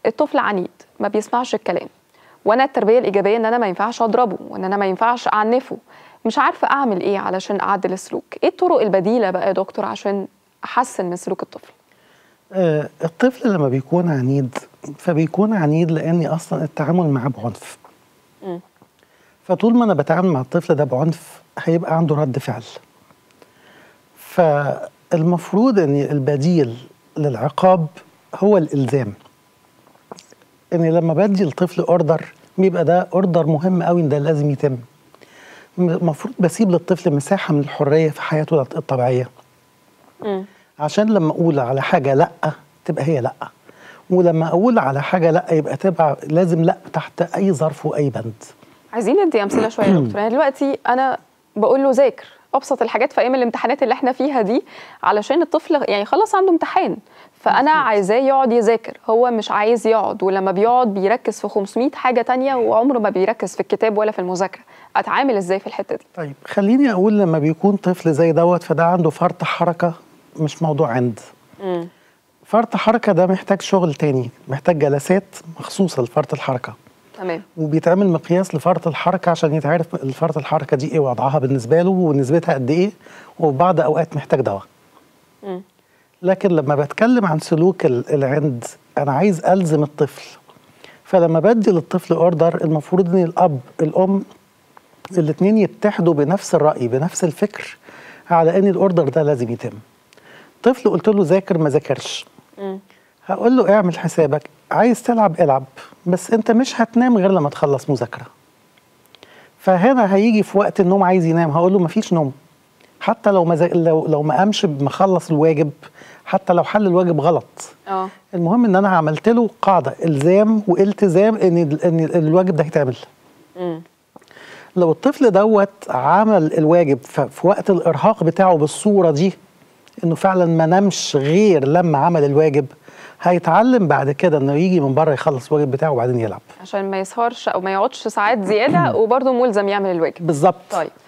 الطفل عنيد ما بيسمعش الكلام وانا التربيه الايجابيه ان انا ما ينفعش اضربه وان انا ما ينفعش اعنفه مش عارفه اعمل ايه علشان اعدل السلوك ايه الطرق البديله بقى يا دكتور عشان احسن من سلوك الطفل آه، الطفل لما بيكون عنيد فبيكون عنيد لاني اصلا التعامل معاه بعنف مم. فطول ما انا بتعامل مع الطفل ده بعنف هيبقى عنده رد فعل فالمفروض ان البديل للعقاب هو الالزام ان لما بدي الطفل اوردر بيبقى ده اوردر مهم قوي ان ده لازم يتم المفروض بسيب للطفل مساحه من الحريه في حياته الطبيعيه مم. عشان لما اقول على حاجه لا تبقى هي لا ولما اقول على حاجه لا يبقى تبقى لازم لا تحت اي ظرف واي بند عايزين ندي امثله شويه يا دكتور يعني دلوقتي انا بقول له ذاكر ابسط الحاجات في ايام الامتحانات اللي احنا فيها دي علشان الطفل يعني خلاص عنده امتحان فانا عايزاه يقعد يذاكر هو مش عايز يقعد ولما بيقعد بيركز في 500 حاجه تانية وعمره ما بيركز في الكتاب ولا في المذاكره اتعامل ازاي في الحته دي طيب خليني اقول لما بيكون طفل زي دوت فده عنده فرط حركه مش موضوع عند مم. فرط حركه ده محتاج شغل تاني محتاج جلسات مخصوصه لفرط الحركه تمام وبيتعمل مقياس لفرط الحركه عشان يتعرف الفرط الحركه دي ايه وضعها بالنسبه له ونسبتها قد ايه وفي بعض اوقات محتاج دواء مم. لكن لما بتكلم عن سلوك ال- العند انا عايز الزم الطفل فلما بدي للطفل اوردر المفروض ان الاب الام الاثنين يتحدوا بنفس الراي بنفس الفكر على ان الاوردر ده لازم يتم طفل قلت له ذاكر ما ذاكرش مم. هقول له اعمل حسابك عايز تلعب العب بس انت مش هتنام غير لما تخلص مذاكره فهنا هيجي في وقت النوم عايز ينام هقول له مفيش نوم حتى لو ما زي- لو لو ما قامش بمخلص الواجب حتى لو حل الواجب غلط اه المهم ان انا عملت له قاعده الزام والتزام ان ان الواجب ده هيتعمل مم. لو الطفل دوت عمل الواجب ف- في وقت الارهاق بتاعه بالصوره دي انه فعلا ما نامش غير لما عمل الواجب هيتعلم بعد كده انه يجي من بره يخلص الواجب بتاعه وبعدين يلعب عشان ما يسهرش او ما يقعدش ساعات زياده وبرضه ملزم يعمل الواجب بالظبط طيب